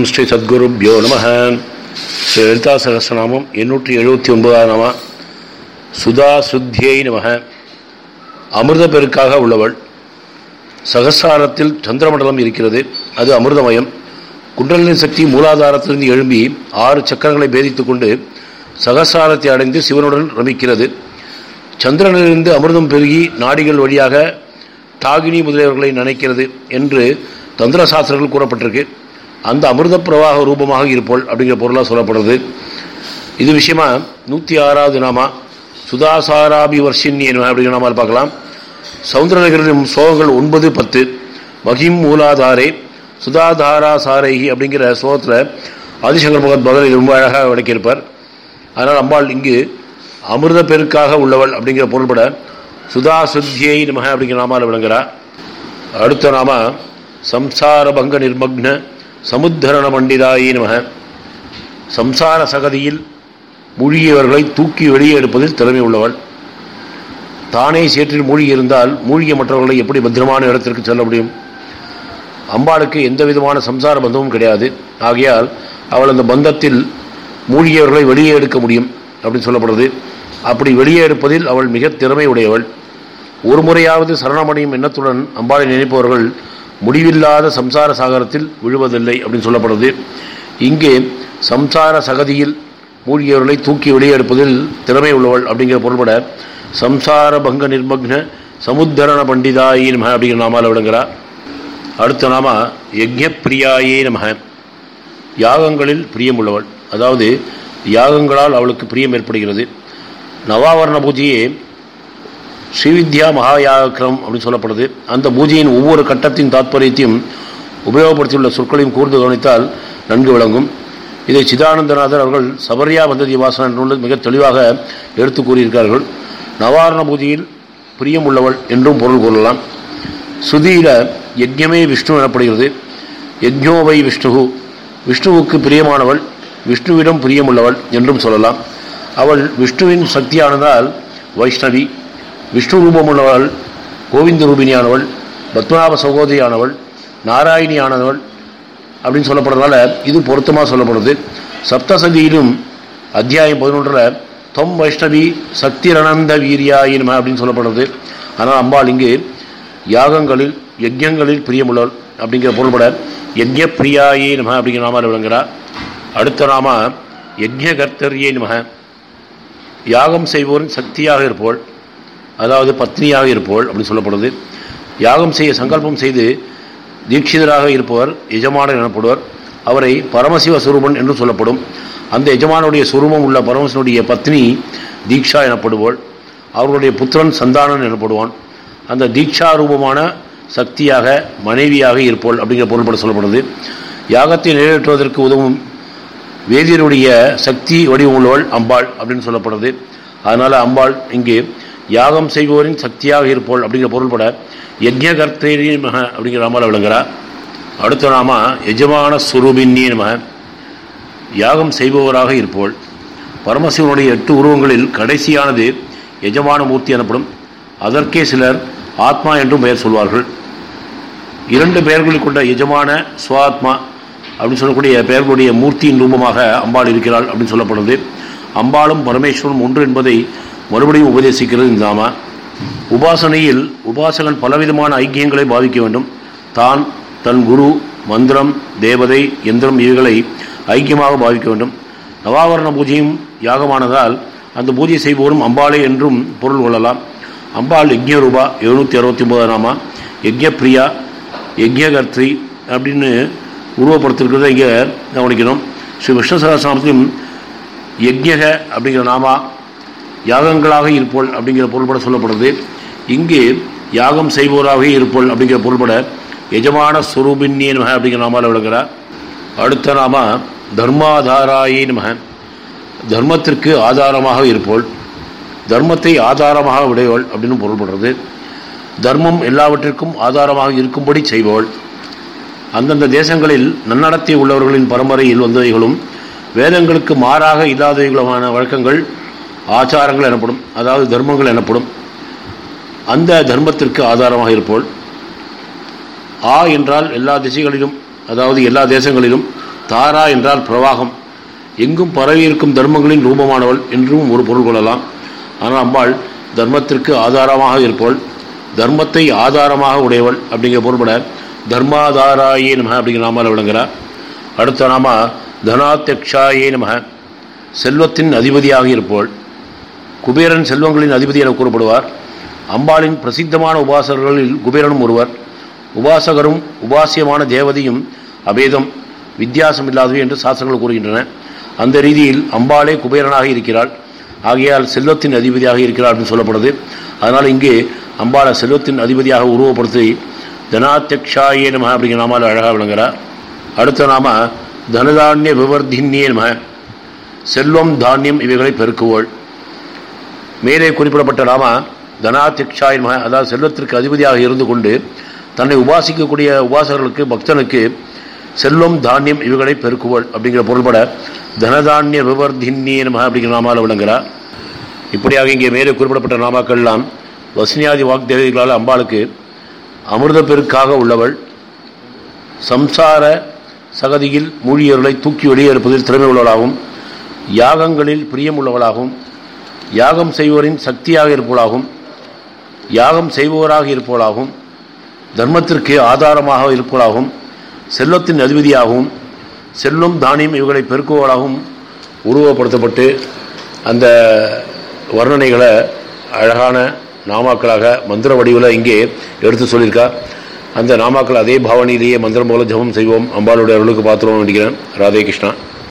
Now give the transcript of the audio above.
ஸ்ரீ சத்குருப்யோ நம ஸ்ரீ லலிதா சகசிரநாமம் எண்ணூற்றி எழுபத்தி ஒன்பதாம் நாம சுதா சுத்தியை நம அமிர்த பெருக்காக உள்ளவள் சகசாரத்தில் சந்திரமண்டலம் இருக்கிறது அது அமிர்தமயம் குண்டலினி சக்தி மூலாதாரத்திலிருந்து எழும்பி ஆறு சக்கரங்களை பேதித்துக் கொண்டு சகசாரத்தை அடைந்து சிவனுடன் ரமிக்கிறது சந்திரனிலிருந்து அமிர்தம் பெருகி நாடிகள் வழியாக டாகினி முதலியவர்களை நினைக்கிறது என்று தந்திர சாஸ்திரங்கள் கூறப்பட்டிருக்கு அந்த அமிர்த பிரவாக ரூபமாக இருப்போள் அப்படிங்கிற பொருளாக சொல்லப்படுறது இது விஷயமா நூற்றி ஆறாவது நாமா சுதாசாராபி வர்ஷினி அப்படிங்கிற நாமால் பார்க்கலாம் சவுந்தரநகரின் ஸ்லோகங்கள் ஒன்பது பத்து மகிம் மூலாதாரே சுதாதாரா சாரைஹி அப்படிங்கிற ஸ்லோகத்தில் ஆதிசங்கர் பகத் பகல் ரொம்ப அழகாக விளக்கியிருப்பார் அதனால் அம்பாள் இங்கு அமிர்த பெருக்காக உள்ளவள் அப்படிங்கிற பொருள்பட சுதா சுத்தியை நமக அப்படிங்கிற நாமால் விளங்குறா அடுத்த நாம சம்சார பங்க நிர்மக்ன சமுத்தரண பண்டிதாயி நமக சம்சார சகதியில் மூழ்கியவர்களை தூக்கி வெளியே எடுப்பதில் திறமை உள்ளவள் தானே சேற்றில் மூழ்கி இருந்தால் மூழ்கிய மற்றவர்களை எப்படி பத்திரமான இடத்திற்கு செல்ல முடியும் அம்பாளுக்கு எந்த விதமான சம்சார பந்தமும் கிடையாது ஆகையால் அவள் அந்த பந்தத்தில் மூழ்கியவர்களை வெளியே எடுக்க முடியும் அப்படின்னு சொல்லப்படுறது அப்படி வெளியே எடுப்பதில் அவள் மிக திறமை உடையவள் ஒரு முறையாவது சரணமடையும் எண்ணத்துடன் அம்பாளை நினைப்பவர்கள் முடிவில்லாத சம்சார சாகரத்தில் விழுவதில்லை அப்படின்னு சொல்லப்படுது இங்கே சம்சார சகதியில் மூழ்கியவர்களை தூக்கி வெளியே எடுப்பதில் திறமை உள்ளவள் அப்படிங்கிற பொருள்பட சம்சார பங்க நிர்மக்ன சமுத்தரண பண்டிதாயி நம அப்படிங்கிற நாமால் விளங்குகிறார் அடுத்த நாம யஜ்ஞப்பிரியாயே நமக யாகங்களில் பிரியமுள்ளவள் அதாவது யாகங்களால் அவளுக்கு பிரியம் ஏற்படுகிறது நவாவரண பூஜையே ஸ்ரீவித்யா மகாயாக்கிரம் அப்படின்னு சொல்லப்படுது அந்த பூஜையின் ஒவ்வொரு கட்டத்தின் தாத்பரியத்தையும் உபயோகப்படுத்தியுள்ள சொற்களையும் கூர்ந்து கவனித்தால் நன்கு விளங்கும் இதை சிதானந்தநாதர் அவர்கள் சபரியா பந்ததி வாசன நூலில் மிக தெளிவாக எடுத்து கூறியிருக்கார்கள் நவாரண பூஜையில் பிரியம் உள்ளவள் என்றும் பொருள் கூறலாம் சுதியில யஜ்யமே விஷ்ணு எனப்படுகிறது யஜ்ஞோவை விஷ்ணு விஷ்ணுவுக்கு பிரியமானவள் விஷ்ணுவிடம் பிரியமுள்ளவள் என்றும் சொல்லலாம் அவள் விஷ்ணுவின் சக்தியானதால் வைஷ்ணவி விஷ்ணு ரூபமுள்ளவள் கோவிந்த ரூபிணியானவள் பத்மநாப சகோதரியானவள் நாராயணியானவள் அப்படின்னு சொல்லப்படுறதுனால இது பொருத்தமாக சொல்லப்படுது சப்தசதியிலும் அத்தியாயம் பதினொன்றில் தொம் வைஷ்ணவி சக்திரணந்த வீரியாயின்ம அப்படின்னு சொல்லப்படுறது ஆனால் அம்பாள் இங்கு யாகங்களில் யஜ்யங்களில் பிரியமுள்ளவள் அப்படிங்கிற பொருள்பட யஜ்ய பிரியாயே நம அப்படிங்கிற நாமால் விளங்குகிறார் அடுத்த நாம யஜ்யகர்த்தரியே நமக யாகம் செய்வோரின் சக்தியாக இருப்போள் அதாவது பத்னியாக இருப்போள் அப்படின்னு சொல்லப்படுது யாகம் செய்ய சங்கல்பம் செய்து தீட்சிதராக இருப்பவர் எஜமானர் எனப்படுவர் அவரை பரமசிவ சுரூபன் என்று சொல்லப்படும் அந்த எஜமானுடைய சுரூபம் உள்ள பரமசிவனுடைய பத்னி தீக்ஷா எனப்படுவோள் அவர்களுடைய புத்திரன் சந்தானன் எனப்படுவான் அந்த தீக்ஷா ரூபமான சக்தியாக மனைவியாக இருப்போள் அப்படிங்கிற பொருள்பட சொல்லப்படுது யாகத்தை நிறைவேற்றுவதற்கு உதவும் வேதியருடைய சக்தி வடிவம் உள்ளவள் அம்பாள் அப்படின்னு சொல்லப்படுறது அதனால் அம்பாள் இங்கே யாகம் செய்வோரின் சக்தியாக இருப்போள் அப்படிங்கிற பொருள்பட யஜ்யகர்த்தேரி மக அப்படிங்கிற நாமால் விளங்குறார் அடுத்த நாம எஜமான சுரூபின்னி நம யாகம் செய்பவராக இருப்போள் பரமசிவனுடைய எட்டு உருவங்களில் கடைசியானது எஜமான மூர்த்தி எனப்படும் அதற்கே சிலர் ஆத்மா என்றும் பெயர் சொல்வார்கள் இரண்டு பெயர்களை கொண்ட எஜமான சுவாத்மா அப்படின்னு சொல்லக்கூடிய பெயர்களுடைய மூர்த்தியின் ரூபமாக அம்பாள் இருக்கிறாள் அப்படின்னு சொல்லப்படுது அம்பாளும் பரமேஸ்வரனும் ஒன்று என்பதை மறுபடியும் உபதேசிக்கிறது இந்த நாம உபாசனையில் உபாசகன் பலவிதமான ஐக்கியங்களை பாவிக்க வேண்டும் தான் தன் குரு மந்திரம் தேவதை எந்திரம் இவைகளை ஐக்கியமாக பாவிக்க வேண்டும் நவாவரண பூஜையும் யாகமானதால் அந்த பூஜை செய்வோரும் அம்பாளே என்றும் பொருள் கொள்ளலாம் அம்பாள் யஜ்ய ரூபா எழுநூற்றி அறுபத்தி ஒன்பது நாமா யஜ்யப்ரியா யஜ்யகர்த்ரி அப்படின்னு உருவப்படுத்திருக்கிறத இங்கே கவனிக்கணும் ஸ்ரீ விஷ்ணு சகசிரநாமத்திலும் யஜ்யக அப்படிங்கிற நாமா யாகங்களாக இருப்போள் அப்படிங்கிற பொருள்பட சொல்லப்படுது இங்கு யாகம் செய்வோராக இருப்போள் அப்படிங்கிற பொருள்பட எஜமான ஸ்வரூபின்யே நமக அப்படிங்கிற நாமால் விளங்குகிறார் அடுத்த நாம தர்மாதாராயே நமக தர்மத்திற்கு ஆதாரமாக இருப்போள் தர்மத்தை ஆதாரமாக விடையவள் அப்படின்னு பொருள்படுறது தர்மம் எல்லாவற்றிற்கும் ஆதாரமாக இருக்கும்படி செய்பவள் அந்தந்த தேசங்களில் நன்னடத்தை உள்ளவர்களின் பரம்பரையில் வந்தவைகளும் வேதங்களுக்கு மாறாக இல்லாதவைகளுமான வழக்கங்கள் ஆச்சாரங்கள் எனப்படும் அதாவது தர்மங்கள் எனப்படும் அந்த தர்மத்திற்கு ஆதாரமாக இருப்போள் ஆ என்றால் எல்லா திசைகளிலும் அதாவது எல்லா தேசங்களிலும் தாரா என்றால் பிரவாகம் எங்கும் பரவி இருக்கும் தர்மங்களின் ரூபமானவள் என்றும் ஒரு பொருள் கொள்ளலாம் ஆனால் அம்பாள் தர்மத்திற்கு ஆதாரமாக இருப்பவள் தர்மத்தை ஆதாரமாக உடையவள் அப்படிங்கிற பொருள்பட தர்மாதாராயே நம அப்படிங்கிற நாமால் விளங்குகிறார் அடுத்த நாம தனாத்தியக்ஷாயே நம செல்வத்தின் அதிபதியாக இருப்பவள் குபேரன் செல்வங்களின் அதிபதி என கூறப்படுவார் அம்பாளின் பிரசித்தமான உபாசகர்களில் குபேரனும் ஒருவர் உபாசகரும் உபாசியமான தேவதையும் அபேதம் வித்தியாசம் இல்லாதவை என்று சாஸ்திரங்கள் கூறுகின்றன அந்த ரீதியில் அம்பாளே குபேரனாக இருக்கிறாள் ஆகையால் செல்வத்தின் அதிபதியாக இருக்கிறார் என்று சொல்லப்படுது அதனால் இங்கே அம்பாளை செல்வத்தின் அதிபதியாக உருவப்படுத்தி தனாத்தியக்ஷாயே நம அப்படிங்கிற நாமால் அழகாக விளங்குகிறார் அடுத்த நாம தனதானிய விவர்தின்யே நம செல்வம் தானியம் இவைகளை பெருக்குவோள் மேலே குறிப்பிடப்பட்ட நாம தனாத்தியக்ஷாய் நம அதாவது செல்வத்திற்கு அதிபதியாக இருந்து கொண்டு தன்னை உபாசிக்கக்கூடிய உபாசகர்களுக்கு பக்தனுக்கு செல்வம் தானியம் இவைகளை பெருக்குவள் அப்படிங்கிற பொருள்பட தனதானிய விவர்தின்யே நம அப்படிங்கிற நாமால் விளங்குகிறார் இப்படியாக இங்கே மேலே குறிப்பிடப்பட்ட நாமாக்கள்லாம் வசனியாதி வாக்தேவதைகளால் அம்பாளுக்கு அமிர்த பெருக்காக உள்ளவள் சம்சார சகதியில் மூழியர்களை தூக்கி வெளியே எடுப்பதில் திறமை உள்ளவளாகவும் யாகங்களில் பிரியம் உள்ளவளாகவும் யாகம் செய்வோரின் சக்தியாக இருப்பவளாகவும் யாகம் செய்பவராக இருப்பவளாகவும் தர்மத்திற்கு ஆதாரமாக இருப்பவளாகவும் செல்வத்தின் அதிபதியாகவும் செல்வம் தானியம் இவைகளை பெருக்குவவளாகவும் உருவப்படுத்தப்பட்டு அந்த வர்ணனைகளை அழகான நாமாக்களாக மந்திர வடிவில் இங்கே எடுத்து சொல்லியிருக்கா அந்த நாமாக்கள் அதே பாவனையிலேயே மந்திரம் போல ஜபம் செய்வோம் அம்பாளுடைய அருளுக்கு பாத்திரம் வேண்டிக்கிறேன் ராதே கிருஷ்ணா